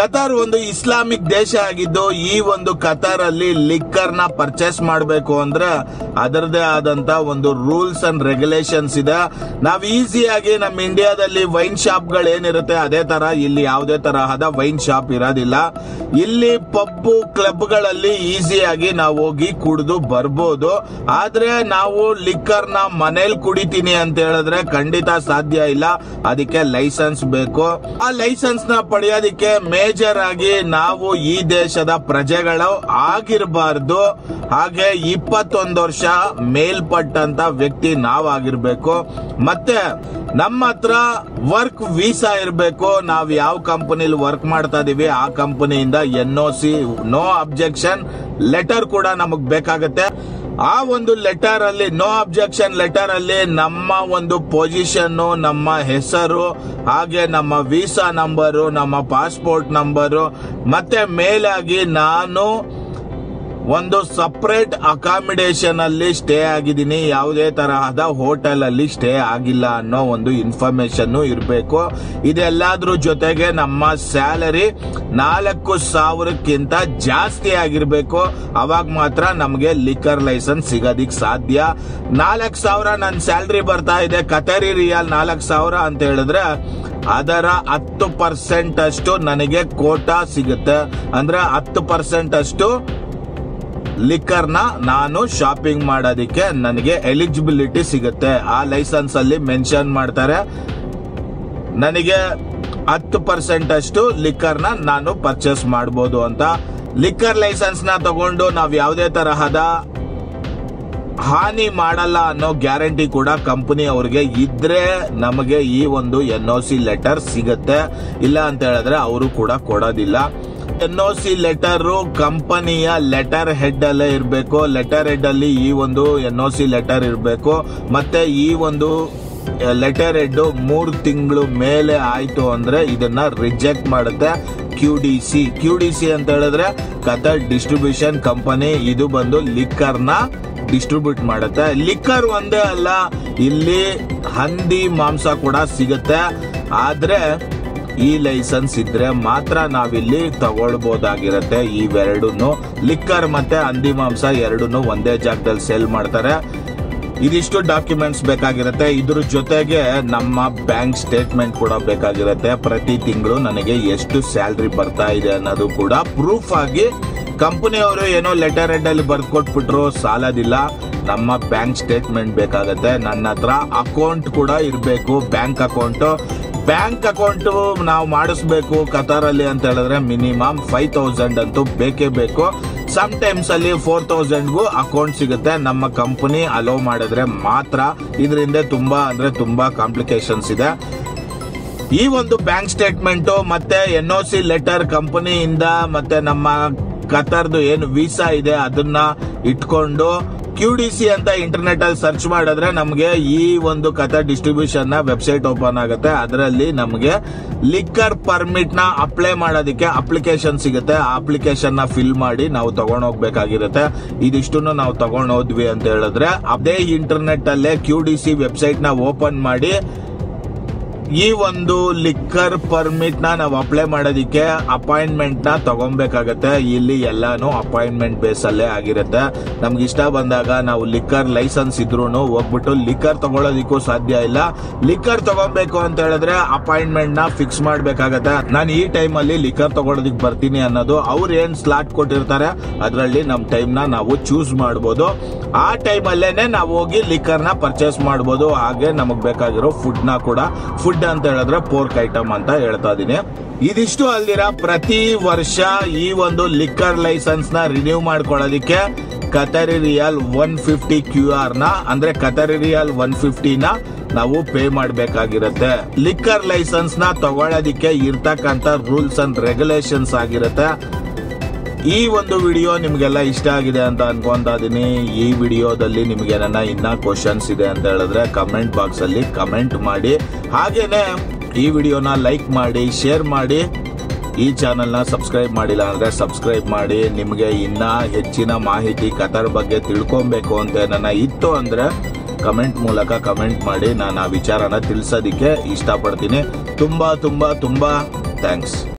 Qatar ಒಂದು Islamic ದೇಶ ಆಗಿದ್ದು ಈ ಒಂದು ಕತಾರ್ ಅಲ್ಲಿ ಲಿಕ್ಕರ್ ನ ಪರ್ಚೇಸ್ ಮಾಡಬೇಕು ಅಂದ್ರೆ ಅದರದೇ ಆದಂತ ಒಂದು ರೂಲ್ಸ್ ಅಂಡ್ ರೆಗ್ಯುಲೇಷನ್ಸ್ ಇದೆ ನಾವ್ ಈಸಿಯಾಗಿ ನಮ್ಮ ಇಂಡಿಯಾದಲ್ಲಿ ವೈನ್ ಶಾಪ್ ಗಳು ಏನಿರುತ್ತೆ ಅದೇ ತರ ಇಲ್ಲಿ ಯಾವುದೇ ತರಹದ ವೈನ್ ಶಾಪ್ ಇರೋದಿಲ್ಲ ಇಲ್ಲಿ ಪಬ್ಬು ಕ್ಲಬ್ ಗಳಲ್ಲಿ ಈಸಿಯಾಗಿ ನಾವು ಹೋಗಿ ಕುಡಿದು ಬರ್ಬೋದು ಆದ್ರೆ ನಾವು ಲಿಕ್ಕರ್ ನ ಮನೇಲಿ ಕುಡಿತೀನಿ ಅಂತ ಹೇಳಿದ್ರೆ ಖಂಡಿತ ಸಾಧ್ಯ ಇಲ್ಲ ಅದಕ್ಕೆ ಲೈಸೆನ್ಸ್ ಬೇಕು ಆ ಲೈಸೆನ್ಸ್ ನ ಪಡೆಯೋದಕ್ಕೆ ಮೇಜರ್ ಆಗಿ ನಾವು ಈ ದೇಶದ ಪ್ರಜೆಗಳು ಆಗಿರಬಾರ್ದು ಹಾಗೆ ಇಪ್ಪತ್ತೊಂದು ವರ್ಷ ಮೇಲ್ಪಟ್ಟಂತ ವ್ಯಕ್ತಿ ನಾವಾಗಿರ್ಬೇಕು ಮತ್ತೆ ನಮ್ಮ ಹತ್ರ ವರ್ಕ್ ವೀಸಾ ಇರಬೇಕು ನಾವ್ ಯಾವ ಕಂಪನಿಲಿ ವರ್ಕ್ ಮಾಡ್ತಾ ಇದೀವಿ ಆ ಕಂಪನಿಯಿಂದ N O C no objection letter ಕೂಡ ನಮಗ್ ಬೇಕಾಗತ್ತೆ ಆ ಒಂದು ಲೆಟರ್ ಅಲ್ಲಿ ನೋ ಅಬ್ಜೆಕ್ಷನ್ ಲೆಟರ್ ಅಲ್ಲಿ ನಮ್ಮ ಒಂದು ಪೊಸಿಷನ್ ನಮ್ಮ ಹೆಸರು ಹಾಗೆ ನಮ್ಮ ವೀಸಾ ನಂಬರು ನಮ್ಮ ಪಾಸ್ಪೋರ್ಟ್ ನಂಬರು ಮತ್ತೆ ಮೇಲಾಗಿ ನಾನು ಒಂದು ಸಪರೇಟ್ ಅಕಾಮಿಡೇಷನ್ ಅಲ್ಲಿ ಸ್ಟೇ ಆಗಿದ್ದೀನಿ ಯಾವುದೇ ತರಹದ ಹೋಟೆಲ್ ಅಲ್ಲಿ ಸ್ಟೇ ಆಗಿಲ್ಲ ಅನ್ನೋ ಒಂದು ಇನ್ಫಾರ್ಮೇಶನ್ ಇರಬೇಕು ಇದೆಲ್ಲದ್ರ ಜೊತೆಗೆ ನಮ್ಮ ಸ್ಯಾಲರಿ ನಾಲ್ಕು ಸಾವಿರಕ್ಕಿಂತ ಜಾಸ್ತಿ ಆಗಿರ್ಬೇಕು ಅವಾಗ ಮಾತ್ರ ನಮಗೆ ಲಿಕ್ಕರ್ ಲೈಸೆನ್ಸ್ ಸಿಗೋದಿಕ್ ಸಾಧ್ಯ ನಾಲ್ಕು ಸಾವಿರ ನನ್ನ ಸ್ಯಾಲ್ರಿ ಬರ್ತಾ ಇದೆ ಕತರಿ ರಿಯಾಲ್ ನಾಲ್ಕು ಸಾವಿರ ಅಂತ ಹೇಳಿದ್ರೆ ಅದರ ಹತ್ತು ಪರ್ಸೆಂಟ್ ಅಷ್ಟು ನನಗೆ ಕೋಟಾ ಸಿಗುತ್ತೆ ಅಂದ್ರೆ ಹತ್ತು ಪರ್ಸೆಂಟ್ ಅಷ್ಟು ಲಿಕ್ಕರ್ನ ನಾನು ಶಾಪಿಂಗ್ ಮಾಡೋದಕ್ಕೆ ನನಗೆ ಎಲಿಜಿಬಿಲಿಟಿ ಸಿಗುತ್ತೆ ಆ ಲೈಸೆನ್ಸ್ ಅಲ್ಲಿ ಮೆನ್ಷನ್ ಮಾಡ್ತಾರೆ ನನಗೆ ಹತ್ತು ಪರ್ಸೆಂಟ್ ಅಷ್ಟು ಲಿಕ್ಕರ್ನ ನಾನು ಪರ್ಚೇಸ್ ಮಾಡಬಹುದು ಅಂತ ಲಿಕ್ಕರ್ ಲೈಸೆನ್ಸ್ ನ ತಗೊಂಡು ನಾವು ಯಾವುದೇ ತರಹದ ಹಾನಿ ಮಾಡಲ್ಲ ಅನ್ನೋ ಗ್ಯಾರಂಟಿ ಕೂಡ ಕಂಪನಿ ಅವ್ರಿಗೆ ಇದ್ರೆ ನಮಗೆ ಈ ಒಂದು ಎನ್ ಒ ಸಿ ಲೆಟರ್ ಸಿಗುತ್ತೆ ಇಲ್ಲ ಅಂತ ಹೇಳಿದ್ರೆ ಅವರು ಕೂಡ ಕೊಡೋದಿಲ್ಲ ಎನ್ ಒ ಸಿ ಲೆಟರ್ ಕಂಪನಿಯ ಲೆಟರ್ ಹೆಡ್ ಅಲ್ಲೇ ಇರಬೇಕು ಲೆಟರ್ ಹೆಡ್ ಅಲ್ಲಿ ಈ ಒಂದು ಎನ್ ಒ ಸಿ ಲೆಟರ್ ಇರಬೇಕು ಮತ್ತೆ ಈ ಒಂದು ಲೆಟರ್ ಹೆಡ್ ಮೂರು ತಿಂಗಳು ಮೇಲೆ ಆಯ್ತು ಅಂದ್ರೆ ಇದನ್ನ ರಿಜೆಕ್ಟ್ ಮಾಡುತ್ತೆ Q D C Q D C ಅಂತ ಹೇಳಿದ್ರೆ ಕತರ್ ಡಿಸ್ಟ್ರಿಬ್ಯೂಷನ್ ಕಂಪನಿ ಇದು ಬಂದು ಲಿಕ್ಕರ್ನ ಡಿಸ್ಟ್ರಿಬ್ಯೂಟ್ ಮಾಡುತ್ತೆ ಲಿಕ್ಕರ್ ಒಂದೇ ಅಲ್ಲ ಇಲ್ಲಿ ಹಂದಿ ಮಾಂಸ ಕೂಡ ಸಿಗುತ್ತೆ ಆದ್ರೆ ಈ ಲೈಸೆನ್ಸ್ ಇದ್ರೆ ಮಾತ್ರ ನಾವಿಲ್ಲಿ ತಗೊಳ್ಬಹುದಾಗಿರತ್ತೆ ಇವೆರಡನ್ನು ಲಿಕ್ಕರ್ ಮತ್ತೆ ಹಂದಿ ಮಾಂಸ ಎರಡನ್ನು ಒಂದೇ ಜಾಗದಲ್ಲಿ ಸೇಲ್ ಮಾಡ್ತಾರೆ ಇದಿಷ್ಟು ಡಾಕ್ಯುಮೆಂಟ್ಸ್ ಬೇಕಾಗಿರುತ್ತೆ ಇದ್ರ ಜೊತೆಗೆ ನಮ್ಮ ಬ್ಯಾಂಕ್ ಸ್ಟೇಟ್ಮೆಂಟ್ ಕೂಡ ಬೇಕಾಗಿರುತ್ತೆ ಪ್ರತಿ ತಿಂಗಳು ನನಗೆ ಎಷ್ಟು ಸ್ಯಾಲ್ರಿ ಬರ್ತಾ ಇದೆ ಅನ್ನೋದು ಕೂಡ ಪ್ರೂಫ್ ಆಗಿ ಕಂಪನಿಯವರು ಏನೋ ಲೆಟರ್ ಹೆಡ್ ಅಲ್ಲಿ ಬರ್ಕೊಟ್ಬಿಟ್ರು ಸಾಲದಿಲ್ಲ ನಮ್ಮ ಬ್ಯಾಂಕ್ ಸ್ಟೇಟ್ಮೆಂಟ್ ಬೇಕಾಗತ್ತೆ ನನ್ನ ಹತ್ರ ಅಕೌಂಟ್ ಕೂಡ ಇರಬೇಕು ಬ್ಯಾಂಕ್ ಅಕೌಂಟ್ ಬ್ಯಾಂಕ್ ಅಕೌಂಟ್ ನಾವು ಮಾಡಿಸ್ಬೇಕು ಕತಾರಲ್ಲಿ ಅಂತ ಹೇಳಿದ್ರೆ ಮಿನಿಮಮ್ ಫೈವ್ ತೌಸಂಡ್ ಅಂತೂ ಬೇಕೇ ಬೇಕು ಸಮ್ ಟೈಮ್ಸ್ ಅಲ್ಲಿ ಫೋರ್ ತೌಸಂಡ್ಗೂ ಅಕೌಂಟ್ ಸಿಗುತ್ತೆ ನಮ್ಮ ಕಂಪನಿ ಅಲೋ ಮಾಡಿದ್ರೆ ಮಾತ್ರ ಇದರಿಂದ ತುಂಬಾ ಅಂದ್ರೆ ತುಂಬಾ ಕಾಂಪ್ಲಿಕೇಶನ್ಸ್ ಇದೆ ಈ ಒಂದು ಬ್ಯಾಂಕ್ ಸ್ಟೇಟ್ಮೆಂಟ್ ಮತ್ತೆ ಎನ್ ಒ ಸಿ ಲೆಟರ್ ಕಂಪನಿಯಿಂದ ಮತ್ತೆ ನಮ್ಮ ಕತರ್ದು ಏನು ವೀಸಾ ಇದೆ ಅದನ್ನ ಇಟ್ಕೊಂಡು ಕ್ಯೂ ಡಿ ಸಿ ಅಂತ ಇಂಟರ್ನೆಟ್ ಅಲ್ಲಿ ಸರ್ಚ್ ಮಾಡಿದ್ರೆ ನಮಗೆ ಈ ಒಂದು ಕತರ್ ಡಿಸ್ಟ್ರಿಬ್ಯೂಷನ್ ನ ವೆಬ್ಸೈಟ್ ಓಪನ್ ಆಗುತ್ತೆ ಅದರಲ್ಲಿ ನಮಗೆ ಲಿಕ್ಕರ್ ಪರ್ಮಿಟ್ ನ ಅಪ್ಲೈ ಮಾಡೋದಕ್ಕೆ ಅಪ್ಲಿಕೇಶನ್ ಸಿಗುತ್ತೆ ಆ ಅಪ್ಲಿಕೇಶನ್ ನ ಫಿಲ್ ಮಾಡಿ ನಾವು ತಗೊಂಡ್ ಹೋಗ್ಬೇಕಾಗಿರುತ್ತೆ ಇದಿಷ್ಟನ್ನು ನಾವು ತಗೊಂಡ್ ಹೋದ್ವಿ ಅಂತ ಹೇಳಿದ್ರೆ ಅದೇ ಇಂಟರ್ನೆಟ್ ಅಲ್ಲೇ ಕ್ಯೂ ಡಿ ಸಿ ವೆಬ್ಸೈಟ್ ನ ಓಪನ್ ಮಾಡಿ ಈ ಒಂದು ಲಿಕ್ಕರ್ ಪರ್ಮಿಟ್ ನ ನಾವು ಅಪ್ಲೈ ಮಾಡೋದಿಕ್ಕೆ ಅಪಾಯಿಂಟ್ಮೆಂಟ್ ನ ತಗೊಬೇಕಾಗತ್ತೆ ಇಲ್ಲಿ ಎಲ್ಲಾನು ಅಪಾಯಿಂಟ್ಮೆಂಟ್ ಬೇಸ್ ಅಲ್ಲೇ ಆಗಿರುತ್ತೆ ನಮ್ಗೆ ಇಷ್ಟ ಬಂದಾಗ ನಾವು ಲಿಕ್ಕರ್ ಲೈಸೆನ್ಸ್ ಇದ್ರು ಹೋಗ್ಬಿಟ್ಟು ಲಿಕ್ಕರ್ ತಗೊಳ್ಳೋದಿಕ್ಕೂ ಸಾಧ್ಯ ಇಲ್ಲ ಲಿಕ್ಕರ್ ತಗೊಬೇಕು ಅಂತ ಹೇಳಿದ್ರೆ ಅಪಾಯಿಂಟ್ಮೆಂಟ್ ನ ಫಿಕ್ಸ್ ಮಾಡ್ಬೇಕಾಗತ್ತೆ ನಾನು ಈ ಟೈಮ್ ಅಲ್ಲಿ ಲಿಕ್ಕರ್ ತಗೊಳ್ಳೋದಿಕ್ ಬರ್ತೀನಿ ಅನ್ನೋದು ಅವ್ರು ಏನ್ ಸ್ಲಾಟ್ ಕೊಟ್ಟಿರ್ತಾರೆ ಅದರಲ್ಲಿ ನಮ್ ಟೈಮ್ ನ ನಾವು ಚೂಸ್ ಮಾಡಬಹುದು ಆ ಟೈಮ್ ಅಲ್ಲೇನೆ ನಾವು ಹೋಗಿ ಲಿಕ್ಕರ್ ನ ಪರ್ಚೇಸ್ ಮಾಡಬಹುದು ಹಾಗೆ ನಮಗ್ ಬೇಕಾಗಿರೋ ಫುಡ್ ನ ಕೂಡ ಫುಡ್ ಅಂತ ಹೇಳಿದ್ರೆ ಪೋರ್ಕ್ ಐಟಮ್ ಅಂತ ಹೇಳ್ತಾ ಇದೀನಿ ಇದಿಷ್ಟು ಅಲ್ದಿರ ಪ್ರತಿ ವರ್ಷ ಈ ಒಂದು ಲಿಕ್ಕರ್ ಲೈಸೆನ್ಸ್ ನ ರಿನ್ಯೂ ಮಾಡ್ಕೊಳ್ಳೋದಿಕ್ಕೆ Qatari riyal one fifty Q R ನ ಅಂದ್ರೆ ಕತರಿ ರಿಯಲ್ ಒನ್ ಫಿಫ್ಟಿ ನ ನಾವು ಪೇ ಮಾಡಬೇಕಾಗಿರುತ್ತೆ ಲಿಕ್ಕರ್ ಲೈಸೆನ್ಸ್ ನ ತಗೊಳ್ಳೋದಿಕ್ಕೆ ಇರ್ತಕ್ಕಂತ ರೂಲ್ಸ್ ಅಂಡ್ ರೆಗ್ಯುಲೇಷನ್ಸ್ ಆಗಿರುತ್ತೆ ಈ ಒಂದು ವಿಡಿಯೋ ನಿಮ್ಗೆಲ್ಲ ಇಷ್ಟ ಆಗಿದೆ ಅಂತ ಅನ್ಕೊಂತಾ ಇದೀನಿ ಈ ವಿಡಿಯೋದಲ್ಲಿ ನಿಮ್ಗೆ ನನ್ನ ಇನ್ನ ಕ್ವಶನ್ಸ್ ಇದೆ ಅಂತ ಹೇಳಿದ್ರೆ ಕಮೆಂಟ್ ಬಾಕ್ಸ್ ಅಲ್ಲಿ ಕಮೆಂಟ್ ಮಾಡಿ ಹಾಗೇನೆ ಈ ವಿಡಿಯೋನ ಲೈಕ್ ಮಾಡಿ ಶೇರ್ ಮಾಡಿ ಈ ಚಾನೆಲ್ನ ಸಬ್ಸ್ಕ್ರೈಬ್ ಮಾಡಿಲ್ಲ ಅಂದ್ರೆ ಸಬ್ಸ್ಕ್ರೈಬ್ ಮಾಡಿ ನಿಮಗೆ ಇನ್ನ ಹೆಚ್ಚಿನ ಮಾಹಿತಿ ಕತಾರ್ ಬಗ್ಗೆ ತಿಳ್ಕೊಬೇಕು ಅಂತ ನನ್ನ ಇತ್ತು ಅಂದ್ರೆ ಕಮೆಂಟ್ ಮೂಲಕ ಕಮೆಂಟ್ ಮಾಡಿ ನಾನು ಆ ವಿಚಾರನ ತಿಳಿಸೋದಿಕ್ಕೆ ಇಷ್ಟಪಡ್ತೀನಿ ತುಂಬಾ ತುಂಬಾ ತುಂಬಾ ಥ್ಯಾಂಕ್ಸ್